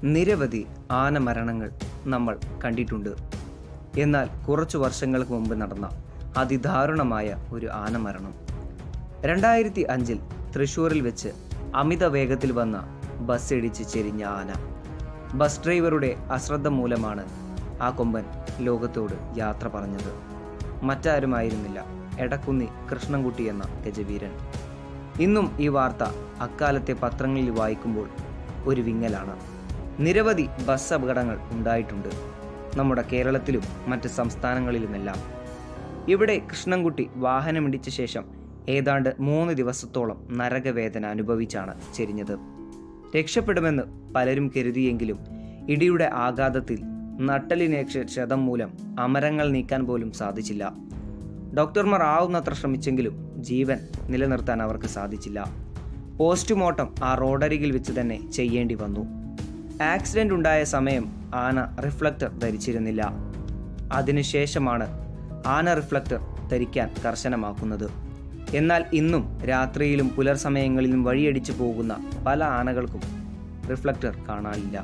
നിരവധി ആനമരണങ്ങൾ നമ്മൾ കണ്ടിട്ടുണ്ട് എന്നാൽ കുറച്ചു വർഷങ്ങൾക്ക് മുമ്പ് നടന്ന അതിദാരുണമായ ഒരു ആനമരണം രണ്ടായിരത്തി അഞ്ചിൽ തൃശ്ശൂരിൽ വെച്ച് അമിത വേഗത്തിൽ വന്ന ബസ് ഇടിച്ച് ചെരിഞ്ഞ ആന ബസ് ഡ്രൈവറുടെ അശ്രദ്ധ മൂലമാണ് ആ കൊമ്പൻ ലോകത്തോട് യാത്ര പറഞ്ഞത് മറ്റാരുമായിരുന്നില്ല എടക്കുന്നി കൃഷ്ണൻകുട്ടി എന്ന ഗജവീരൻ ഇന്നും ഈ വാർത്ത അക്കാലത്തെ പത്രങ്ങളിൽ വായിക്കുമ്പോൾ ഒരു വിങ്ങലാണ് നിരവധി ബസ് അപകടങ്ങൾ ഉണ്ടായിട്ടുണ്ട് നമ്മുടെ കേരളത്തിലും മറ്റ് സംസ്ഥാനങ്ങളിലുമെല്ലാം ഇവിടെ കൃഷ്ണൻകുട്ടി വാഹനമിടിച്ച ശേഷം ഏതാണ്ട് മൂന്ന് ദിവസത്തോളം നരകവേദന അനുഭവിച്ചാണ് ചെരിഞ്ഞത് രക്ഷപ്പെടുമെന്ന് പലരും കരുതിയെങ്കിലും ഇടിയുടെ ആഘാതത്തിൽ നട്ടലിനേക്ഷ ക്ഷതം മൂലം അമരങ്ങൾ നീക്കാൻ പോലും സാധിച്ചില്ല ഡോക്ടർമാർ ആവുന്നത്ര ശ്രമിച്ചെങ്കിലും ജീവൻ നിലനിർത്താൻ അവർക്ക് സാധിച്ചില്ല പോസ്റ്റ്മോർട്ടം ആ റോഡരികിൽ വെച്ച് തന്നെ ചെയ്യേണ്ടി വന്നു ആക്സിഡന്റ് ഉണ്ടായ സമയം ആന റിഫ്ലക്ടർ ധരിച്ചിരുന്നില്ല അതിനുശേഷമാണ് ആന റിഫ്ലക്ടർ ധരിക്കാൻ കർശനമാക്കുന്നത് എന്നാൽ ഇന്നും രാത്രിയിലും പുലർസമയങ്ങളിലും വഴിയടിച്ചു പോകുന്ന പല ആനകൾക്കും റിഫ്ലക്ടർ കാണാനില്ല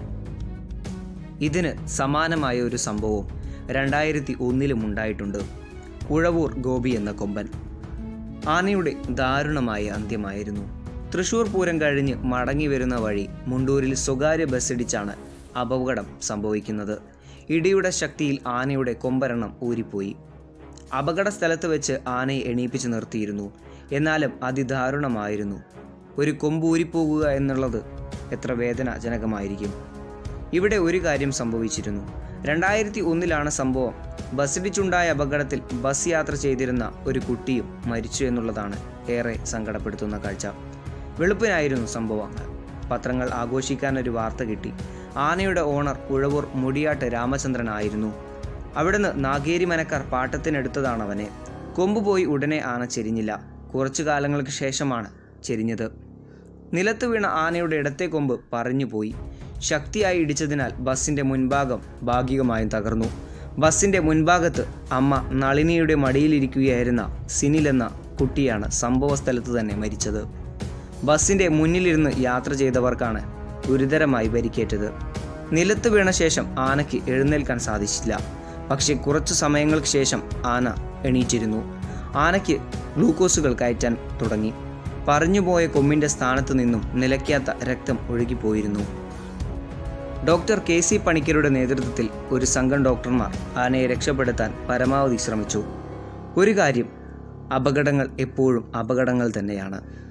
ഇതിന് സമാനമായ ഒരു സംഭവം രണ്ടായിരത്തി ഒന്നിലും ഉണ്ടായിട്ടുണ്ട് ഉഴവൂർ ഗോപി എന്ന കൊമ്പൻ ആനയുടെ ദാരുണമായ അന്ത്യമായിരുന്നു തൃശൂർ പൂരം കഴിഞ്ഞ് മടങ്ങി വരുന്ന വഴി മുണ്ടൂരിൽ സ്വകാര്യ ബസ്സിടിച്ചാണ് അപകടം സംഭവിക്കുന്നത് ഇടിയുടെ ശക്തിയിൽ ആനയുടെ കൊമ്പരണം ഊരിപ്പോയി അപകട സ്ഥലത്ത് വെച്ച് ആനയെ എണീപ്പിച്ച് നിർത്തിയിരുന്നു എന്നാലും അതിദാരുണമായിരുന്നു ഒരു കൊമ്പ് ഊരിപ്പോകുക എന്നുള്ളത് എത്ര വേദനാജനകമായിരിക്കും ഇവിടെ ഒരു കാര്യം സംഭവിച്ചിരുന്നു രണ്ടായിരത്തി ഒന്നിലാണ് സംഭവം ബസ്സിടിച്ചുണ്ടായ അപകടത്തിൽ ബസ് യാത്ര ചെയ്തിരുന്ന ഒരു കുട്ടിയും മരിച്ചു എന്നുള്ളതാണ് ഏറെ സങ്കടപ്പെടുത്തുന്ന കാഴ്ച വെളുപ്പിനായിരുന്നു സംഭവങ്ങൾ പത്രങ്ങൾ ആഘോഷിക്കാൻ ഒരു വാർത്ത കിട്ടി ആനയുടെ ഓണർ ഉഴവൂർ മുടിയാട്ട് രാമചന്ദ്രൻ ആയിരുന്നു അവിടുന്ന് നാഗേരി മനക്കാർ പാട്ടത്തിനെടുത്തതാണ് അവനെ കൊമ്പുപോയി ഉടനെ ആന ചെരിഞ്ഞില്ല കുറച്ചു കാലങ്ങൾക്ക് ശേഷമാണ് ചെരിഞ്ഞത് നിലത്ത് വീണ ആനയുടെ ഇടത്തെ കൊമ്പ് പറഞ്ഞുപോയി ശക്തിയായി ഇടിച്ചതിനാൽ ബസ്സിന്റെ മുൻഭാഗം ഭാഗികമായും തകർന്നു ബസ്സിന്റെ മുൻഭാഗത്ത് അമ്മ നളിനിയുടെ മടിയിലിരിക്കുകയായിരുന്ന സിനിൽ എന്ന കുട്ടിയാണ് സംഭവ സ്ഥലത്ത് തന്നെ മരിച്ചത് ബസ്സിന്റെ മുന്നിലിരുന്ന് യാത്ര ചെയ്തവർക്കാണ് ഗുരുതരമായി പരിക്കേറ്റത് നിലത്ത് വീണ ശേഷം ആനയ്ക്ക് എഴുന്നേൽക്കാൻ സാധിച്ചില്ല പക്ഷേ കുറച്ചു സമയങ്ങൾക്ക് ശേഷം ആന എണീറ്റിരുന്നു ആനയ്ക്ക് ഗ്ലൂക്കോസുകൾ കയറ്റാൻ തുടങ്ങി പറഞ്ഞുപോയ കൊമ്പിന്റെ സ്ഥാനത്ത് നിന്നും നിലയ്ക്കാത്ത രക്തം ഒഴുകിപ്പോയിരുന്നു ഡോക്ടർ കെ സി പണിക്കരുടെ നേതൃത്വത്തിൽ ഒരു സംഘം ഡോക്ടർമാർ ആനയെ രക്ഷപ്പെടുത്താൻ പരമാവധി ശ്രമിച്ചു ഒരു കാര്യം അപകടങ്ങൾ എപ്പോഴും അപകടങ്ങൾ തന്നെയാണ്